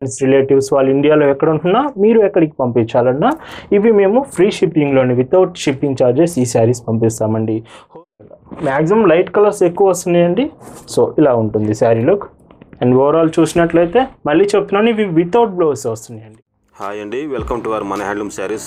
relatives వాళ్ళు ఇండియాలో ఎక్కడ ఉంటున్నా మీరు ఎక్కడికి పంపించాలన్నా ఇవి మేము ఫ్రీ షిప్పింగ్లోని వితౌట్ షిప్పింగ్ ఛార్జెస్ ఈ శారీస్ పంపిస్తామండి మ్యాక్సిమం లైట్ కలర్స్ ఎక్కువ వస్తున్నాయండి సో ఇలా ఉంటుంది శారీ లుక్ అండ్ ఓవరాల్ చూసినట్లయితే మళ్ళీ చెప్తున్నాను ఇవి వితౌట్ బ్లౌజ్ వస్తున్నాయండి హాయ్ అండి వెల్కమ్ టు అవర్ మన హ్యాండ్లూమ్ శారీస్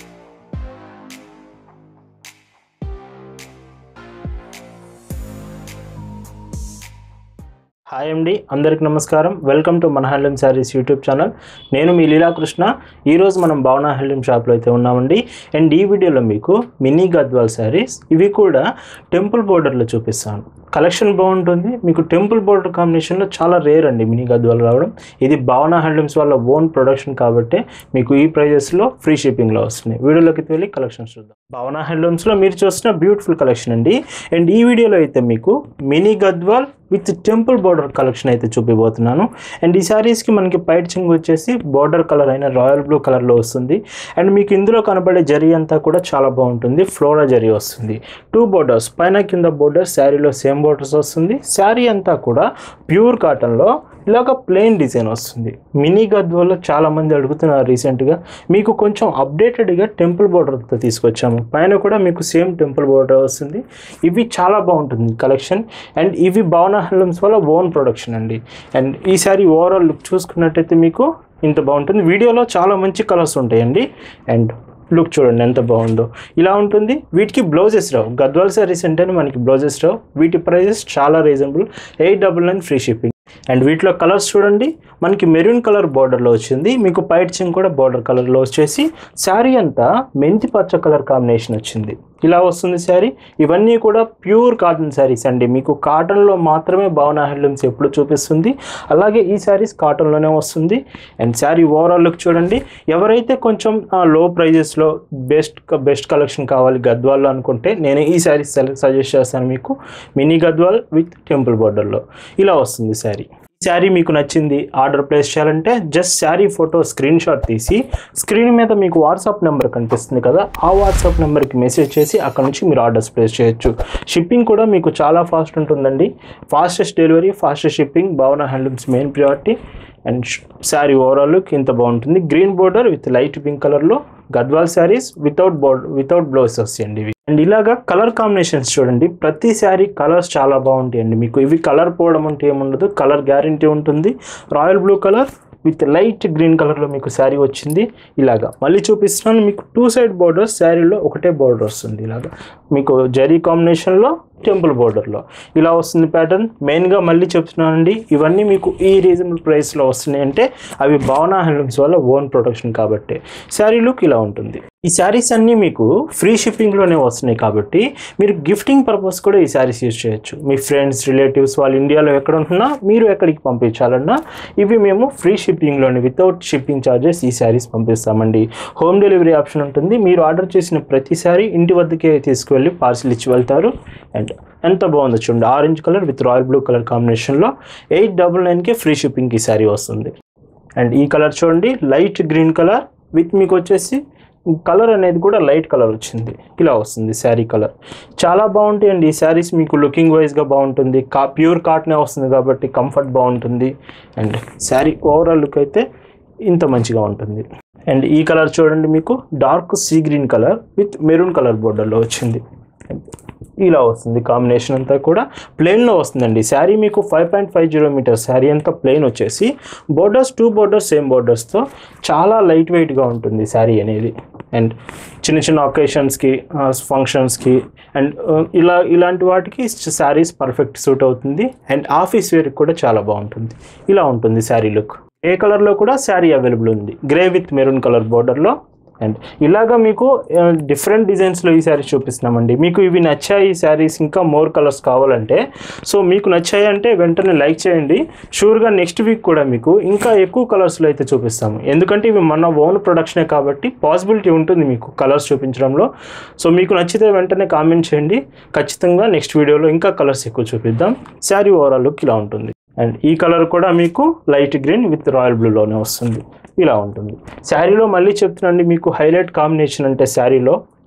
హాయ్ అండి అందరికి నమస్కారం వెల్కమ్ టు మన హ్యాండ్లూమ్ శారీస్ యూట్యూబ్ ఛానల్ నేను మీ లీలాకృష్ణ ఈరోజు మనం భావన హ్యాండ్లూమ్ షాప్లో అయితే ఉన్నామండి అండ్ ఈ వీడియోలో మీకు మినీ గద్వాల్ శారీస్ ఇవి కూడా టెంపుల్ బోర్డర్లో చూపిస్తాను కలెక్షన్ బాగుంటుంది మీకు టెంపుల్ బోర్డర్ కాంబినేషన్లో చాలా రేర్ అండి మినీ గద్వాల్ రావడం ఇది భావన హ్యాండ్లూమ్స్ వాళ్ళ ఓన్ ప్రొడక్షన్ కాబట్టి మీకు ఈ ప్రైజెస్లో ఫ్రీ షిప్పింగ్లో వస్తున్నాయి వీడియోలోకి వెళ్ళి కలెక్షన్స్ చూద్దాం భావన హ్యాండ్లూమ్స్లో మీరు చూసిన బ్యూటిఫుల్ కలెక్షన్ అండి అండ్ ఈ వీడియోలో అయితే మీకు mini Gadwal with temple border collection అయితే చూపిపోతున్నాను అండ్ ఈ శారీస్కి మనకి పైట్ చింగ్ వచ్చేసి బోర్డర్ కలర్ అయిన రాయల్ బ్లూ కలర్లో వస్తుంది అండ్ మీకు ఇందులో కనబడే జరీ అంతా కూడా చాలా బాగుంటుంది ఫ్లోరా జరీ వస్తుంది టూ బోర్డర్స్ పైన కింద బోర్డర్ శారీలో సేమ్ బోర్డర్స్ వస్తుంది శారీ అంతా కూడా ప్యూర్ కాటన్లో ఇలాగ ప్లెయిన్ డిజైన్ వస్తుంది మినీ గద్వాల్లో చాలా మంది అడుగుతున్నారు రీసెంట్గా మీకు కొంచెం అప్డేటెడ్గా టెంపుల్ బోర్డర్తో తీసుకొచ్చాము పైన కూడా మీకు సేమ్ టెంపుల్ బోర్డర్ వస్తుంది ఇవి చాలా బాగుంటుంది కలెక్షన్ అండ్ ఇవి భావన హ్యాండ్లూమ్స్ వల్ల ఓన్ ప్రొడక్షన్ అండి అండ్ ఈ సారీ ఓవరాల్ లుక్ చూసుకున్నట్టయితే మీకు ఇంత బాగుంటుంది వీడియోలో చాలా మంచి కలర్స్ ఉంటాయండి అండ్ లుక్ చూడండి ఎంత బాగుందో ఇలా ఉంటుంది వీటికి బ్లౌజెస్ రావు గద్వాల్ సారీస్ అంటేనే మనకి బ్లౌజెస్ రావు వీటి ప్రైజెస్ చాలా reasonable eight double nine free shipping and వీటిలో కలర్స్ చూడండి మనకి మెరూన్ కలర్ బార్డర్లో వచ్చింది మీకు పైట్ చింగ్ కూడా బార్డర్ కలర్లో వచ్చేసి శారీ అంతా మెంతి పచ్చ కలర్ కాంబినేషన్ వచ్చింది ఇలా వస్తుంది శారీ ఇవన్నీ కూడా ప్యూర్ కాటన్ శారీస్ అండి మీకు కాటన్లో మాత్రమే భావన హ్యాండ్లూమ్స్ ఎప్పుడు చూపిస్తుంది అలాగే ఈ శారీస్ కాటన్లోనే వస్తుంది అండ్ శారీ ఓవరాల్ లుక్ చూడండి ఎవరైతే కొంచెం లో ప్రైజెస్లో బెస్ట్ బెస్ట్ కలెక్షన్ కావాలి గద్వాల్లో అనుకుంటే నేను ఈ శారీస్ సజెస్ట్ చేస్తాను మీకు మినీ గద్వాల్ విత్ టెంపుల్ బార్డర్లో ఇలా వస్తుంది శారీ శారీ మీకు నచ్చింది ఆర్డర్ ప్లేస్ చేయాలంటే just sari photo screen shot తీసి స్క్రీన్ మీద మీకు వాట్సాప్ నెంబర్ కనిపిస్తుంది కదా ఆ వాట్సాప్ నెంబర్కి మెసేజ్ చేసి అక్కడ నుంచి మీరు ఆర్డర్స్ ప్లేస్ చేయొచ్చు షిప్పింగ్ కూడా మీకు చాలా ఫాస్ట్ ఉంటుందండి fastest delivery fastest shipping Bhavana handlooms main priority and sari overall look ఇంత బాగుంటుంది green border with light pink కలర్లో Gadwal saris without border without blouse వస్తాయండి ఇవి అండ్ ఇలాగా కలర్ కాంబినేషన్స్ చూడండి ప్రతి శారీ కలర్స్ చాలా బాగుంటాయండి మీకు ఇవి కలర్ పోవడం అంటే ఏముండదు కలర్ గ్యారంటీ ఉంటుంది royal blue colour with light green కలర్లో మీకు శారీ వచ్చింది ఇలాగా మళ్ళీ చూపిస్తున్నాను మీకు టూ సైడ్ బోర్డర్స్ శారీలో ఒకటే బోర్డర్ వస్తుంది ఇలాగా మీకు జరీ కాంబినేషన్లో టెంపుల్ బోర్డర్లో ఇలా వస్తుంది ప్యాటర్న్ మెయిన్గా మళ్ళీ చెప్తున్నానండి ఇవన్నీ మీకు ఈ రీజనబుల్ ప్రైస్లో వస్తున్నాయి అంటే అవి భావన హ్యాండ్లూమ్స్ వల్ల ఓన్ ప్రొడక్షన్ కాబట్టి శారీ లుక్ ఇలా ఉంటుంది ఈ శారీస్ అన్నీ మీకు ఫ్రీ షిప్పింగ్లోనే వస్తున్నాయి కాబట్టి మీరు గిఫ్టింగ్ పర్పస్ కూడా ఈ శారీస్ యూజ్ చేయొచ్చు మీ ఫ్రెండ్స్ రిలేటివ్స్ వాళ్ళు ఇండియాలో ఎక్కడ ఉంటున్నా మీరు ఎక్కడికి పంపించాలన్నా ఇవి మేము ఫ్రీ షిప్పింగ్లోని వితౌట్ షిప్పింగ్ ఛార్జెస్ ఈ శారీస్ పంపిస్తామండి హోమ్ డెలివరీ ఆప్షన్ ఉంటుంది మీరు ఆర్డర్ చేసిన ప్రతిసారి ఇంటి వద్దకే తీసుకువెళ్ళి పార్సిల్ ఇచ్చి వెళ్తారు అండ్ ఎంత బాగుందో చూడండి orange colour with royal blue colour కాంబినేషన్లో ఎయిట్ డబుల్ నైన్కే ఫ్రీ షిప్పింగ్కి ఈ శారీ వస్తుంది అండ్ ఈ కలర్ చూడండి లైట్ గ్రీన్ కలర్ విత్ మీకు వచ్చేసి కలర్ అనేది కూడా లైట్ కలర్ వచ్చింది ఇలా వస్తుంది శారీ కలర్ చాలా బాగుంటాయి అండి ఈ శారీస్ మీకు లుకింగ్ వైజ్గా బాగుంటుంది కా ప్యూర్ కాటనే వస్తుంది కాబట్టి కంఫర్ట్ బాగుంటుంది అండ్ శారీ ఓవరాల్ లుక్ అయితే ఇంత మంచిగా ఉంటుంది అండ్ ఈ కలర్ చూడండి మీకు dark sea green colour with maroon colour బోర్డర్లో వచ్చింది ఇలా వస్తుంది కాంబినేషన్ అంతా కూడా ప్లెయిన్లో వస్తుందండి శారీ మీకు five point five zero metres sari అంతా ప్లెయిన్ వచ్చేసి బోర్డర్స్ టూ బోర్డర్స్ సేమ్ బోర్డర్స్తో చాలా లైట్ వెయిట్గా ఉంటుంది శారీ అనేది అండ్ చిన్న చిన్న ఒకేషన్స్కి ఫంక్షన్స్కి అండ్ ఇలా ఇలాంటి వాటికి శారీస్ పర్ఫెక్ట్ సూట్ అవుతుంది అండ్ ఆఫీస్ వేర్కి కూడా చాలా బాగుంటుంది ఇలా ఉంటుంది శారీ లుక్ ఏ కలర్లో కూడా శారీ అవైలబుల్ ఉంది గ్రే విత్ మెరూన్ కలర్ బోర్డర్లో అండ్ ఇలాగా మీకు డిఫరెంట్ డిజైన్స్లో ఈ శారీస్ చూపిస్తున్నామండి మీకు ఇవి నచ్చాయి ఈ శారీస్ ఇంకా మోర్ కలర్స్ కావాలంటే సో మీకు నచ్చాయి అంటే వెంటనే లైక్ చేయండి షూర్గా నెక్స్ట్ వీక్ కూడా మీకు ఇంకా ఎక్కువ కలర్స్లో అయితే చూపిస్తాము ఎందుకంటే ఇవి మన ఓన్ ప్రొడక్షనే కాబట్టి పాసిబిలిటీ ఉంటుంది మీకు కలర్స్ చూపించడంలో సో మీకు నచ్చితే వెంటనే కామెంట్ చేయండి ఖచ్చితంగా నెక్స్ట్ వీడియోలో ఇంకా కలర్స్ ఎక్కువ చూపిద్దాం శారీ ఓవరాల్ లుక్ ఇలా ఉంటుంది అండ్ ఈ కలర్ కూడా మీకు లైట్ గ్రీన్ విత్ రాయల్ బ్లూలోనే వస్తుంది ఇలా ఉంటుంది శారీలో మళ్ళీ చెప్తున్నాండి మీకు హైలైట్ కాంబినేషన్ అంటే శారీలో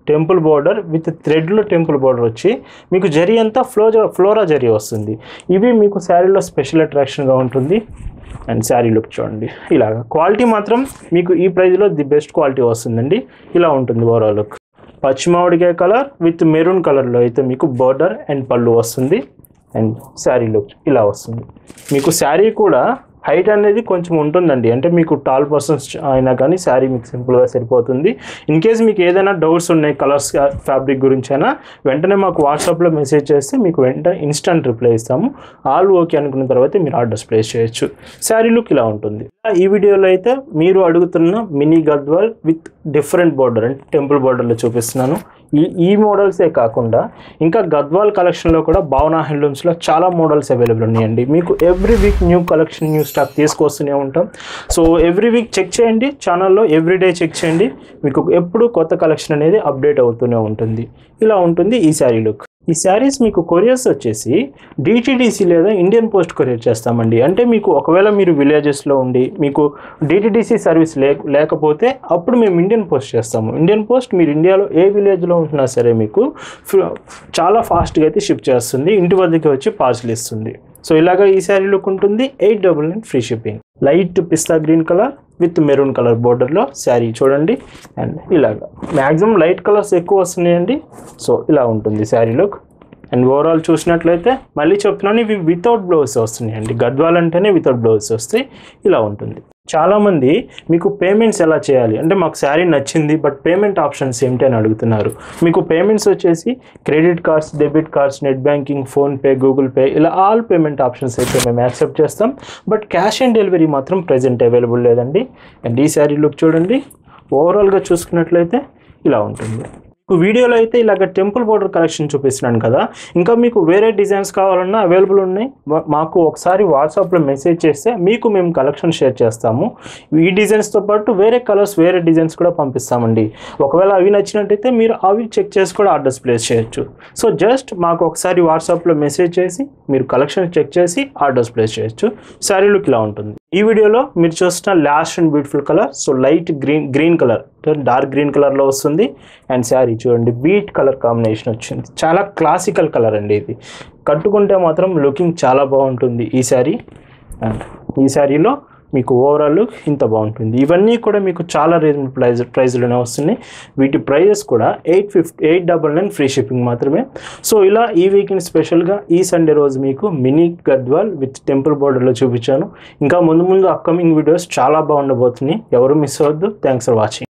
టెంపుల్ బోర్డర్ విత్ థ్రెడ్లో టెంపుల్ బోర్డర్ వచ్చి మీకు జరీ అంతా ఫ్లోజా ఫ్లోరా జరీ వస్తుంది ఇవి మీకు శారీలో స్పెషల్ అట్రాక్షన్గా ఉంటుంది అండ్ శారీ లుక్ చూడండి ఇలాగా క్వాలిటీ మాత్రం మీకు ఈ ప్రైస్లో ది బెస్ట్ క్వాలిటీ వస్తుందండి ఇలా ఉంటుంది ఓవరాల్ లుక్ పచ్చిమామిడికాయ కలర్ విత్ మెరూన్ కలర్లో అయితే మీకు బోర్డర్ అండ్ పళ్ళు వస్తుంది అండ్ శారీ లుక్ ఇలా వస్తుంది మీకు శారీ కూడా హైట్ అనేది కొంచెం ఉంటుందండి అంటే మీకు టాల్ పర్సన్స్ అయినా కానీ శారీ మీకు సింపుల్గా సరిపోతుంది ఇన్ కేస్ మీకు ఏదైనా డౌట్స్ ఉన్నాయి కలర్స్ ఫ్యాబ్రిక్ గురించి అయినా వెంటనే మాకు వాట్సాప్లో మెసేజ్ చేస్తే మీకు వెంటనే ఇన్స్టంట్ రిప్లై ఇస్తాము ఆల్ ఓకే అనుకున్న తర్వాత మీరు ఆర్డర్స్ ప్లేస్ చేయొచ్చు శారీ లుక్ ఇలా ఉంటుంది ఈ వీడియోలో అయితే మీరు అడుగుతున్న mini Gadwal with different border అంటే టెంపుల్ బోర్డర్లో చూపిస్తున్నాను ఈ ఈ మోడల్సే కాకుండా ఇంకా గద్వాల్ కలెక్షన్లో కూడా భావనా హ్యాండ్లూమ్స్లో చాలా మోడల్స్ అవైలబుల్ ఉన్నాయండి మీకు every week new collection new stock తీసుకొస్తూనే ఉంటాం సో ఎవ్రీ వీక్ చెక్ చేయండి ఛానల్లో ఎవ్రీ డే చెక్ చేయండి మీకు ఎప్పుడు కొత్త కలెక్షన్ అనేది అప్డేట్ అవుతూనే ఉంటుంది ఇలా ఉంటుంది ఈ శారీ లుక్ ఈ శారీస్ మీకు కొరియర్స్ వచ్చేసి డిటిడిసి లేదా ఇండియన్ పోస్ట్ కొరియర్ చేస్తామండి అంటే మీకు ఒకవేళ మీరు విలేజెస్లో ఉండి మీకు డిటిడిసి సర్వీస్ లే లేకపోతే అప్పుడు మేము ఇండియన్ పోస్ట్ చేస్తాము ఇండియన్ పోస్ట్ మీరు ఇండియాలో ఏ విలేజ్లో ఉంటున్నా సరే మీకు ఫ- చాలా ఫాస్ట్గా అయితే షిప్ చేస్తుంది ఇంటి వద్దకి వచ్చి పార్సల్ ఇస్తుంది సో ఇలాగ ఈ శారీ లుక్ ఉంటుంది eight double nine free shipping light pista green colour with maroon colour బోర్డర్లో శారీ చూడండి అండ్ ఇలాగ మ్యాక్సిమం లైట్ కలర్స్ ఎక్కువ వస్తున్నాయండి సో ఇలా ఉంటుంది శారీ లుక్ అండ్ ఓవరాల్ చూసినట్లయితే మళ్ళీ చెప్తున్నాను ఇవి వితౌట్ బ్లౌజ్ వస్తున్నాయండి గద్వాల్ అంటేనే వితౌట్ బ్లౌజ్ వస్తాయి ఇలా ఉంటుంది చాలామంది మీకు పేమెంట్స్ ఎలా చేయాలి అంటే మాకు శారీ నచ్చింది బట్ పేమెంట్ ఆప్షన్స్ ఏమిటి అని అడుగుతున్నారు మీకు పేమెంట్స్ వచ్చేసి credit cards debit cards net banking PhonePe Google Pay ఇలా ఆల్ పేమెంట్ ఆప్షన్స్ అయితే మేము యాక్సెప్ట్ చేస్తాం బట్ క్యాష్ ఆన్ డెలివరీ మాత్రం ప్రజెంట్ అవైలబుల్ లేదండి అండ్ ఈ శారీ లుక్ చూడండి ఓవరాల్గా చూసుకున్నట్లయితే ఇలా ఉంటుంది మీకు వీడియోలో అయితే ఇలాగ టెంపుల్ బోర్డర్ కలెక్షన్ చూపిస్తున్నాను కదా ఇంకా మీకు వేరే డిజైన్స్ కావాలన్నా అవైలబుల్ ఉన్నాయి మా- మాకు ఒకసారి వాట్సాప్లో మెసేజ్ చేస్తే మీకు మేము కలెక్షన్ షేర్ చేస్తాము ఈ డిజైన్స్తో పాటు వేరే కలర్స్ వేరే డిజైన్స్ కూడా పంపిస్తామండి ఒకవేళ అవి నచ్చినట్టయితే మీరు అవి చెక్ చేసి కూడా ఆర్డర్స్ ప్లేస్ చేయొచ్చు సో జస్ట్ మాకు ఒకసారి వాట్సాప్లో మెసేజ్ చేసి మీరు కలెక్షన్ చెక్ చేసి ఆర్డర్స్ ప్లేస్ చేయొచ్చు శారీ లుక్ ఇలా ఉంటుంది ఈ వీడియోలో మీరు చూస్తున్న last and beautiful colour so light green green colour dark green కలర్లో వస్తుంది అండ్ శారీ చూడండి బీట్ కలర్ కాంబినేషన్ వచ్చింది చాలా క్లాసికల్ కలర్ అండి ఇది కట్టుకుంటే మాత్రం లుకింగ్ చాలా బాగుంటుంది ఈ శారీ అండ్ ఈ శారీలో మీకు ఓవరాల్ ఇంత బాగుంటుంది ఇవన్నీ కూడా మీకు చాలా రీజనబుల్ ప్రైస్ ప్రైస్లోనే వస్తున్నాయి వీటి ప్రైజెస్ కూడా eight fifty eight double nine free shipping మాత్రమే సో ఇలా ఈ వీకెండ్ స్పెషల్గా ఈ సండే రోజు మీకు మినీ గద్వాల్ విత్ టెంపుల్ బోర్డర్లో చూపించాను ఇంకా ముందు ముందు అప్కమింగ్ వీడియోస్ చాలా బాగుండబోతున్నాయి ఎవరు మిస్ అవ్వద్దు థ్యాంక్స్ ఫర్ వాచింగ్